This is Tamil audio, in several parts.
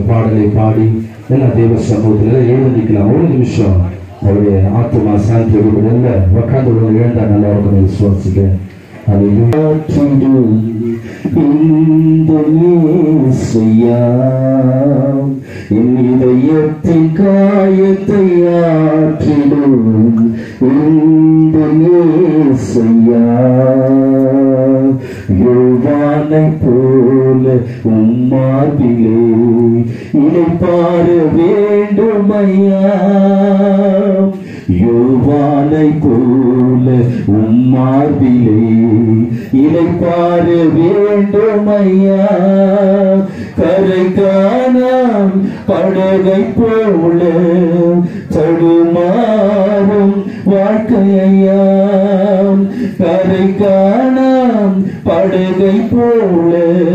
பாடலை பாடி எல்லா தேவ சமூகத்தில் எழுந்திக்கலாம் ஒரு நிமிஷம் அவருடைய ஆத்மா சாந்தி நல்ல உட்காந்து எழுந்தா நல்லா இருக்கும் விசுவாசிக்க என் இதயத்தின் காயத்தை ஆற்றிடும் இந்த நேசையா யோவானை போல உம்மார்பிலே இணைப்பார வேண்டுமையா யோவானை போல உம்மார்பிலே இணைப்பார வேண்டுமையா கரை காணாம் படகை போல தடுமாறும் வாழ்க்கையாம் கரை காணாம் படகை போல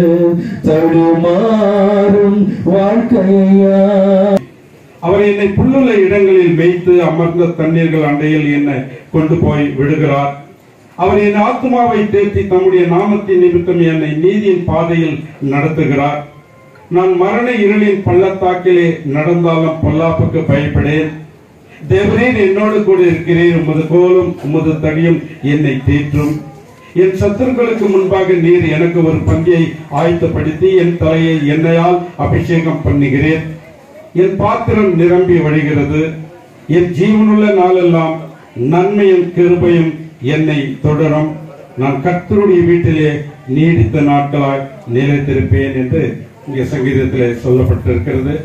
தடுமாறும் வாழ்க்கையா அவர் என்னை புல்லுள்ள இடங்களில் மேய்த்து அமர்ந்த தண்ணீர்கள் அண்டையில் என்னை கொண்டு போய் விடுகிறார் அவர் என் ஆத்மாவை தேற்றி தம்முடைய நாமத்தின் நிமித்தம் என்னை நீதியின் பாதையில் நடத்துகிறார் நான் மரண இருளின் பள்ளத்தாக்கிலே நடந்தாலும் பொல்லாப்புக்கு பயப்படேன் தேவரீர் என்னோடு கூட இருக்கிறீர் உமது கோலும் உமது தடியும் என்னை தேற்றும் என் சத்துருக்களுக்கு முன்பாக நீர் எனக்கு ஒரு பங்கியை ஆயத்தப்படுத்தி என் தலையை எண்ணெயால் அபிஷேகம் பண்ணுகிறேன் என் பாத்திரம் நிரம்பி வழிகிறது என் ஜீவனுள்ள நாளெல்லாம் நன்மையும் கிருபையும் என்னை தொடரும் நான் கர்த்தருடைய வீட்டிலே நீடித்த நாட்களாய் நிலைத்திருப்பேன் என்று இங்கே சங்கீதத்திலே சொல்லப்பட்டிருக்கிறது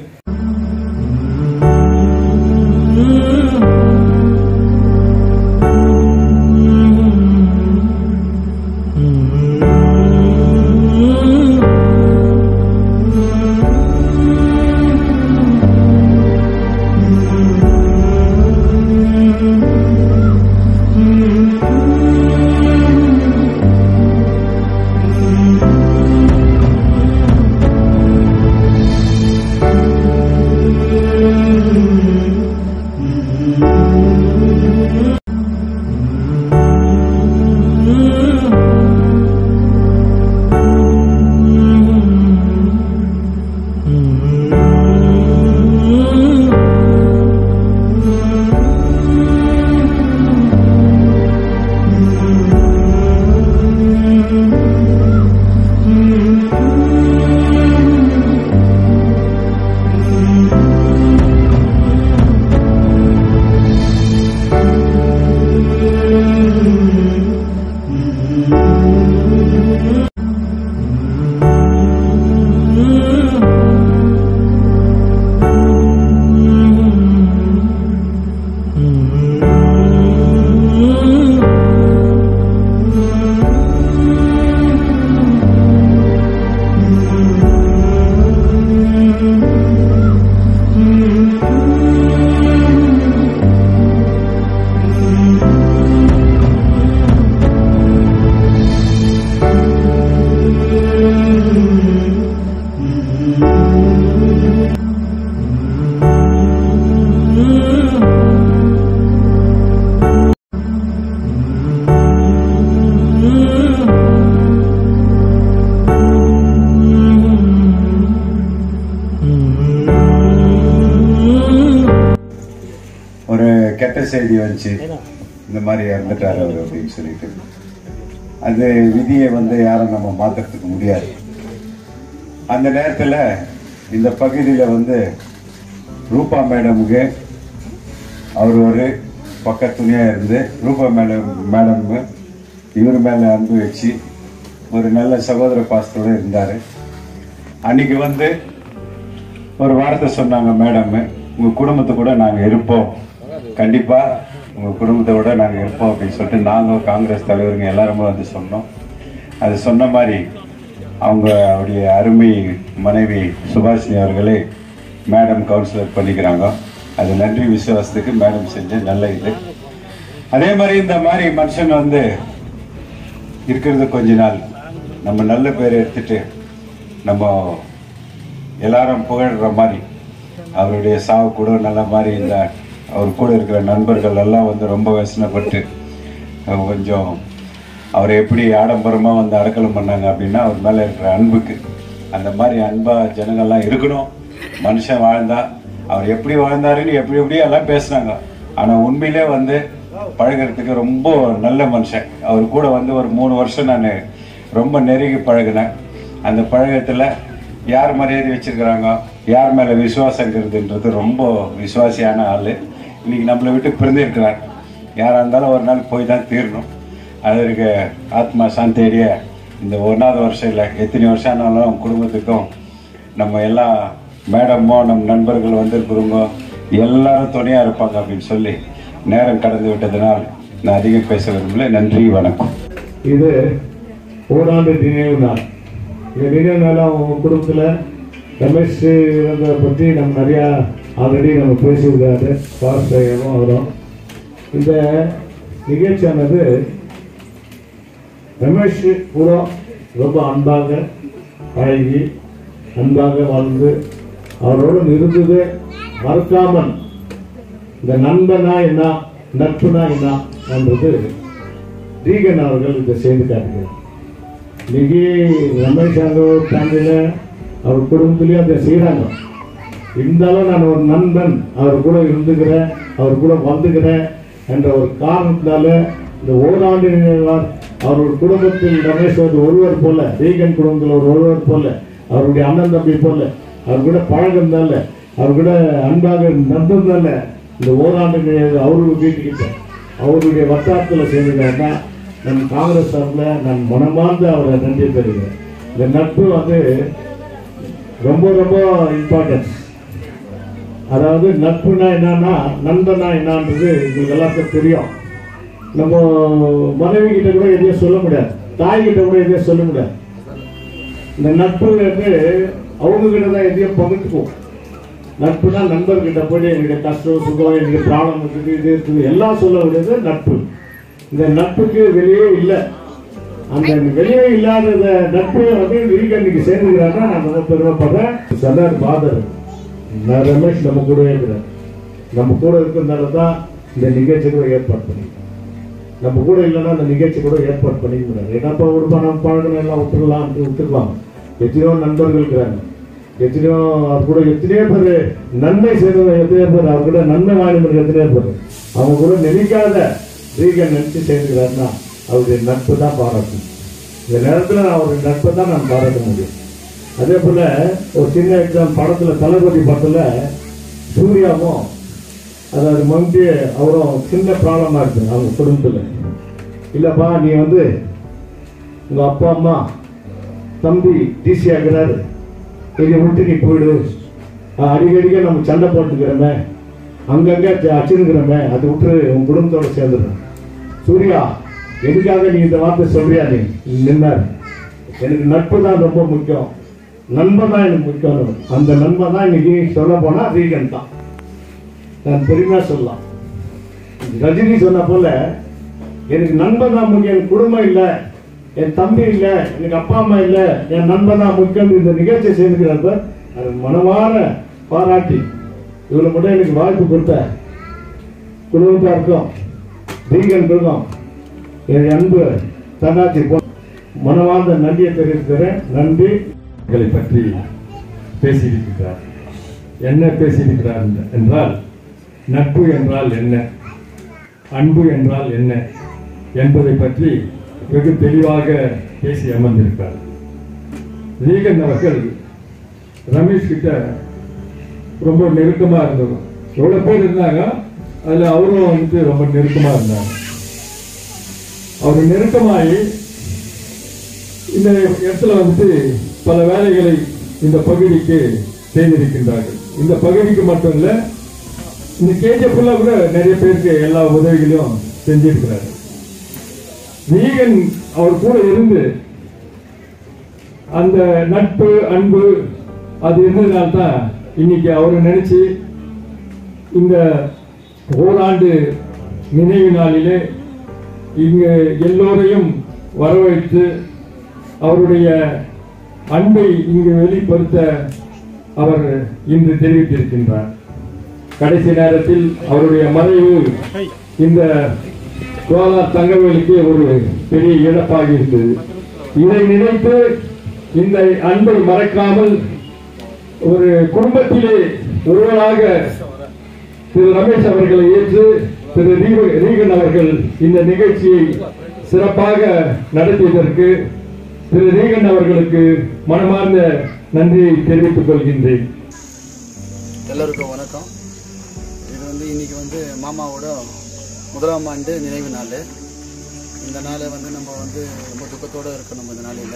ஒரு கெட்ட செய்தி வந்துச்சு இந்த மாதிரி இறந்துட்டாரு அவர் அப்படின்னு சொல்லிட்டு அது விதியை வந்து யாரும் நம்ம மாத்துறதுக்கு முடியாது அந்த நேரத்தில் இந்த பகுதியில் வந்து ரூபா மேடமுக்கு அவர் ஒரு பக்கத்துணையாக இருந்து ரூபா மேடம் மேடம் இவர் மேலே அன்பு வச்சு ஒரு நல்ல சகோதர பாசத்தோடு இருந்தார் அன்னைக்கு வந்து ஒரு வார்த்தை சொன்னாங்க மேடம் உங்க குடும்பத்தை கூட நாங்க இருப்போம் கண்டிப்பா உங்க குடும்பத்தை கூட நாங்க இருப்போம் அப்படின்னு சொல்லிட்டு நாங்க காங்கிரஸ் தலைவருங்க எல்லாருமே வந்து சொன்னோம் அது சொன்ன மாதிரி அவங்க அவருடைய அருமை மனைவி சுபாஷினி அவர்களே மேடம் கவுன்சிலர் பண்ணிக்கிறாங்க அது நன்றி விசுவாசத்துக்கு மேடம் செஞ்ச நல்ல இது அதே மாதிரி இந்த மாதிரி மனுஷன் வந்து இருக்கிறது கொஞ்ச நாள் நம்ம நல்ல பேர் எடுத்துட்டு நம்ம எல்லாரும் புகழ்ற மாதிரி அவருடைய சாவு கூட நல்ல மாதிரி இந்த அவர் கூட இருக்கிற நண்பர்கள் எல்லாம் வந்து ரொம்ப வசனப்பட்டு அஹ் கொஞ்சம் அவரை எப்படி ஆடம்பரமாக வந்து அடக்கலம் பண்ணாங்க அப்படின்னா அவர் மேலே இருக்கிற அன்புக்கு அந்த மாதிரி அன்பா ஜனங்கள்லாம் இருக்கணும் மனுஷன் வாழ்ந்தா அவர் எப்படி வாழ்ந்தாருன்னு எப்படி எப்படியோ எல்லாம் பேசுனாங்க ஆனா உண்மையிலே வந்து பழகுறதுக்கு ரொம்ப நல்ல மனுஷன் அவர் கூட வந்து ஒரு மூணு வருஷம் நான் ரொம்ப நெருங்கி பழகினேன் அந்த பழக்கத்துல யார் மரியாதை வச்சிருக்கிறாங்க யார் மேல விசுவாசங்கிறதுன்றது ரொம்ப விசுவாசியான ஆளு இன்னைக்கு நம்மளை விட்டு பிரிந்திருக்கிறார் யாரா இருந்தாலும் ஒரு நாள் போய் தான் தீரணும் அதற்கு ஆத்மா சாந்தேடிய இந்த ஒன்றாவது வருஷம் இல்லை எத்தனை வருஷம் ஆனாலும் அவங்க குடும்பத்துக்கும் நம்ம எல்லாம் மேடமோ நம்ம நண்பர்கள் வந்திருக்கிறவங்க எல்லாரும் துணையாக இருப்பாங்க அப்படின்னு சொல்லி நேரம் கடந்து விட்டதனால் நான் அதிகம் பேச விரும்பல நன்றி வணக்கம் இது ஓராண்டு நினைவு நாள் இந்த நினைவு நாள் அவங்க குடும்பத்தில் ரமேஷ் இவங்க பற்றி நம்ம நிறையா ஆல்ரெடி நம்ம பேசியிருக்காரு பாஸ்டரும் அவரும் இந்த நிகழ்ச்சியானது ரமேஷ் கூட ரொம்ப அன்பாக பழகி அன்பாக வாழ்ந்து அவரோடு இருந்தது மறக்காமல் இந்த நண்பனா என்ன நட்புனா என்ன என்றது ரீகன் அவர்கள் இதை செய்து காட்டுகிறார் இன்னைக்கு ரமேஷ் அவங்க ஃபேமிலியில் அவர் குடும்பத்துலேயும் அதை செய்கிறாங்க இருந்தாலும் நான் ஒரு நண்பன் அவர் கூட இருந்துக்கிறேன் அவர் கூட வந்துக்கிறேன் என்ற ஒரு காரணத்தினால இந்த ஓராண்டு நினைவார் அவருடைய குடும்பத்தில் ரமேஷ் வந்து ஒருவர் போல ரீகன் குடும்பத்தில் ஒரு ஒருவர் போல அவருடைய அண்ணன் தம்பி போல அவர் கூட பழகிறதுனால அவர் கூட அன்பாக நம்புறதுனால இந்த ஓராண்டு நினைவு அவருக்கு வீட்டுக்கிட்ட அவருடைய வட்டாரத்தில் சேர்ந்துட்டாருன்னா நம் காங்கிரஸ் சார்பில் நான் மனமார்ந்த அவரை நன்றி தெரிவிக்கிறேன் இந்த நட்பு வந்து ரொம்ப ரொம்ப இம்பார்ட்டன்ஸ் அதாவது நட்புனா என்னன்னா நண்பனா என்னன்றது உங்களுக்கு எல்லாருக்கும் தெரியும் நம்ம மனைவி கிட்ட கூட எதையும் சொல்ல முடியாது தாய் கிட்ட கூட எதையும் சொல்ல முடியாது இந்த நட்பு வந்து அவங்க கிட்ட தான் எதையும் பகிர்ந்துக்குவோம் நட்புனா நண்பர்கிட்ட போய் என்னுடைய கஷ்டம் சுகம் என்னுடைய ப்ராப்ளம் இருக்குது இது இருக்குது எல்லாம் சொல்ல வேண்டியது நட்பு இந்த நட்புக்கு வெளியே இல்லை அந்த வெளியே இல்லாத இந்த நட்பு வந்து வீக்க இன்னைக்கு சேர்ந்துக்கிறாங்கன்னா நான் ரொம்ப பெருமைப்படுறேன் சர்தார் பாதர் நான் ரமேஷ் நம்ம கூடவே இருக்கிறார் நம்ம கூட இருக்கிறதுனால தான் இந்த நிகழ்ச்சி கூட ஏற்பாடு பண்ணிக்கிறோம் நம்ம கூட இல்லைன்னா அந்த நிகழ்ச்சி கூட ஏற்பாடு பண்ணிக்க முடியாது என்னப்பா ஒரு பணம் பழக்கம் எல்லாம் விட்டுடலாம் விட்டுருவாங்க எத்தனையோ நண்பர்கள் இருக்கிறாங்க எத்தனையோ அவர் கூட எத்தனையோ பேர் நன்மை செய்தவங்க எத்தனையோ பேர் அவர் கூட நன்மை வாங்கினவங்க எத்தனையோ பேர் அவங்க கூட நெருங்காத ரீகன் நினைச்சு சேர்ந்துக்கிறாருன்னா அவருடைய நட்பு தான் பாராட்டணும் இந்த நேரத்தில் நான் அவருடைய நட்பை தான் நான் பாராட்ட முடியும் அதே போல ஒரு சின்ன எக்ஸாம் படத்துல தளபதி படத்துல சூர்யாவும் அதாவது மம்டி அவரும் சின்ன ப்ராப்ளமா இருக்கு அவங்க குடும்பத்துல இல்லப்பா நீ வந்து உங்க அப்பா அம்மா தம்பி டிசி ஆகிறாரு இதை விட்டு நீ போயிடு அஹ் அடிக்கடிக்க நம்ம சண்டை போட்டுக்கிறோமே அங்கங்க அச்சுருக்கிறோமே அதை விட்டு உன் குடும்பத்தோட சேர்ந்துடும் சூர்யா எதுக்காக நீ இந்த வார்த்தை சொல்றியா நீ நின்னார் எனக்கு நட்பு தான் ரொம்ப முக்கியம் நண்பன் தான் எனக்கு முக்கியம் அந்த நண்பன் தான் இன்னைக்கு சொல்ல போனா ரீகன் தான் நான் பெருமையா சொல்லலாம் ரஜினி சொன்ன போல எனக்கு நண்பன் தான் முக்கியம் எனக்கு குடும்பம் இல்லை என் தம்பி இல்லை எனக்கு அப்பா அம்மா இல்லை என் நண்பன் தான் முக்கியம் இந்த நிகழ்ச்சியை செய்துக்கிறப்ப அது மனமாற பாராட்டி இவ்வளவு மட்டும் எனக்கு வாய்ப்பு கொடுத்த குடும்பத்தாருக்கும் ரீகன் இருக்கும் என் அன்பு தன்னாட்சி போ மனவார்ந்த நன்றியை தெரிவிக்கிறேன் நன்றி களை பற்றி பேசியிருக்கிறார் என்ன பேசியிருக்கிறார் என்றால் நட்பு என்றால் என்ன அன்பு என்றால் என்ன என்பதை பற்றி வெகு தெளிவாக பேசி அமர்ந்திருக்கிறார் ரீகன் அவர்கள் ரமேஷ் கிட்ட ரொம்ப நெருக்கமா இருந்தது எவ்வளவு பேர் இருந்தாங்க அதுல அவரும் வந்துட்டு ரொம்ப நெருக்கமா இருந்தாங்க அவர் நெருக்கமாகி இந்த இடத்துல வந்துட்டு பல வேலைகளை இந்த பகுதிக்கு செய்திருக்கின்றார்கள் இந்த பகுதிக்கு மட்டும் இல்ல இந்த கேஜிஎஃப்ல கூட நிறைய பேருக்கு எல்லா உதவிகளையும் செஞ்சிருக்கிறாரு வீகன் அவர் கூட இருந்து அந்த நட்பு அன்பு அது இருந்ததுனால்தான் இன்னைக்கு அவரை நினைச்சு இந்த ஓராண்டு நினைவு நாளிலே இங்கு எல்லோரையும் வரவழைத்து அவருடைய அன்பை இங்கு வெளிப்படுத்த அவர் இன்று தெரிவித்திருக்கின்றார் கடைசி நேரத்தில் அவருடைய மறைவு இந்த கோலார் தங்கவேலுக்கு ஒரு பெரிய இழப்பாகி இருந்தது இதை நினைத்து இந்த அன்பை மறக்காமல் ஒரு குடும்பத்திலே ஒருவராக திரு ரமேஷ் அவர்களை ஏற்று திரு ரீவ- ரீகன் அவர்கள் இந்த நிகழ்ச்சியை சிறப்பாக நடத்தியதற்கு திரு ரீகன் அவர்களுக்கு மனமார்ந்த நன்றியை தெரிவித்துக் கொள்கின்றேன் எல்லோருக்கும் வணக்கம் இது வந்து இன்னைக்கு வந்து மாமாவோட முதலாம் ஆண்டு நினைவு நாள் இந்த நாளை வந்து நம்ம வந்து ரொம்ப துக்கத்தோடு இருக்கணும் இந்த நாளையில்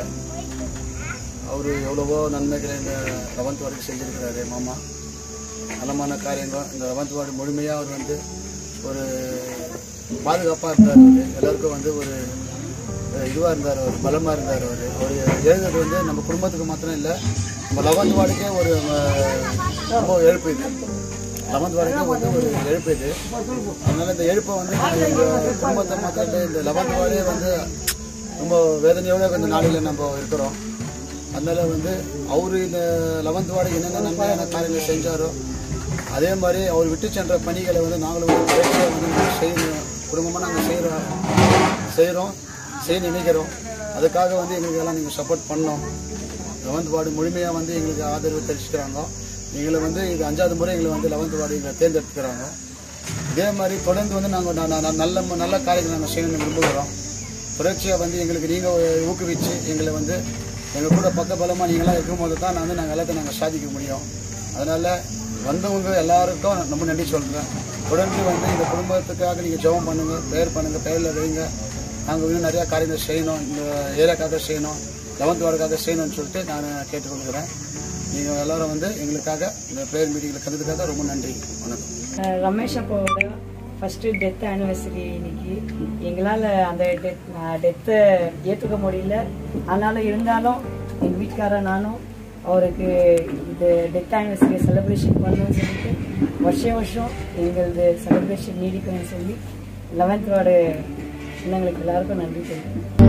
அவர் எவ்வளவோ நன்மைகளை இந்த லெவன்த் வார்டுக்கு செஞ்சிருக்கிறாரு மாமா நலமான காரியங்கள் இந்த லெவன்த் வார்டு முழுமையாக அவர் வந்து ஒரு பாதுகாப்பாக இருந்தார் அவர் எல்லாருக்கும் வந்து ஒரு இதுவாக இருந்தார் அவர் பலமாக இருந்தார் அவர் அவர் எழுதுறது வந்து நம்ம குடும்பத்துக்கு மாத்திரம் இல்லை நம்ம லெவன்த் வார்டுக்கே ஒரு அஹ், ரொம்ப எழுப்பு இது லெவன்த் வார்டுக்கே வந்து ஒரு எழுப்பு இது அதனால இந்த எழுப்பை வந்து நாங்கள் எங்கள் குடும்பத்தை மாத்திரம் இல்லை, இந்த லெவன்த் வார்டே வந்து ரொம்ப வேதனையோட இந்த நாளில் நம்ம இருக்கிறோம் அதனால வந்து அவர் இந்த லெவன்த் வார்டு என்னென்ன நன்மையான காரியங்களை செஞ்சாரோ அதே மாதிரி அவர் விட்டு சென்ற பணிகளை வந்து நாங்களும் வந்து தொடர்ச்சியா வந்து நாங்கள் செய்யணும் குடும்பமாக நாங்கள் செய்கிறோம் செய்கிறோம் செய்ய நினைக்கிறோம் அதுக்காக வந்து எங்களுக்கு எல்லாம் நீங்கள் சப்போர்ட் பண்ணோம் லெவன்த் வார்டு முழுமையாக வந்து எங்களுக்கு ஆதரவு தெரிவிச்சுக்கிறாங்க எங்களை வந்து இது அஞ்சாவது முறை எங்களை வந்து லெவன்த் வார்டு எங்களை தேர்ந்தெடுத்துக்கிறாங்க இதே மாதிரி தொடர்ந்து வந்து நாங்கள் நல்ல நல்ல காரியங்களை நாங்கள் செய்யணும்னு விரும்புகிறோம் தொடர்ச்சியாக வந்து எங்களுக்கு நீங்கள் ஊக்குவிச்சு எங்களை வந்து எங்கள் கூட பக்க பலமாக நீங்களாம் இருக்கும்போது தான் நான் வந்து நாங்கள் எல்லாத்தையும் நாங்கள் சாதிக்க முடியும் அதனால் வந்தவங்க எல்லாருக்கும் நான் ரொம்ப நன்றி சொல்கிறேன் தொடர்ந்து வந்து இந்த குடும்பத்துக்காக நீங்கள் ஜெபம் பண்ணுங்கள் ப்ரேயர் பண்ணுங்கள் ப்ரேயரில் வைங்க நாங்கள் இன்னும் நிறையா காரியங்கள் செய்யணும் இந்த ஏரியாக்காக செய்யணும் லெவன்த் வார்டுக்காக செய்யணும்னு சொல்லிட்டு நான் கேட்டுக்கொள்கிறேன் நீங்கள் எல்லாரும் வந்து எங்களுக்காக இந்த ப்ரேயர் மீட்டிங்கில் கலந்துக்காக ரொம்ப நன்றி வணக்கம் அஹ் ரமேஷ் அப்பாவோட ஃபர்ஸ்ட் டெத் ஆனிவர்சரி இன்னைக்கு எங்களால் அந்த டெத் டெத்தை ஏற்றுக்க முடியல ஆனாலும் இருந்தாலும் எங்கள் வீட்டுக்காரர் நானும் அவருக்கு இது டெத் ஆனிவர்சரி செலிப்ரேஷன் பண்ணணும்னு சொல்லிட்டு வருஷம் வருஷம் எங்களது செலிப்ரேஷன் நீடிக்கணும்னு சொல்லி லெவன்த் வார்டு பிள்ளைங்களுக்கு எல்லாருக்கும் நன்றி சொல்லுங்கள்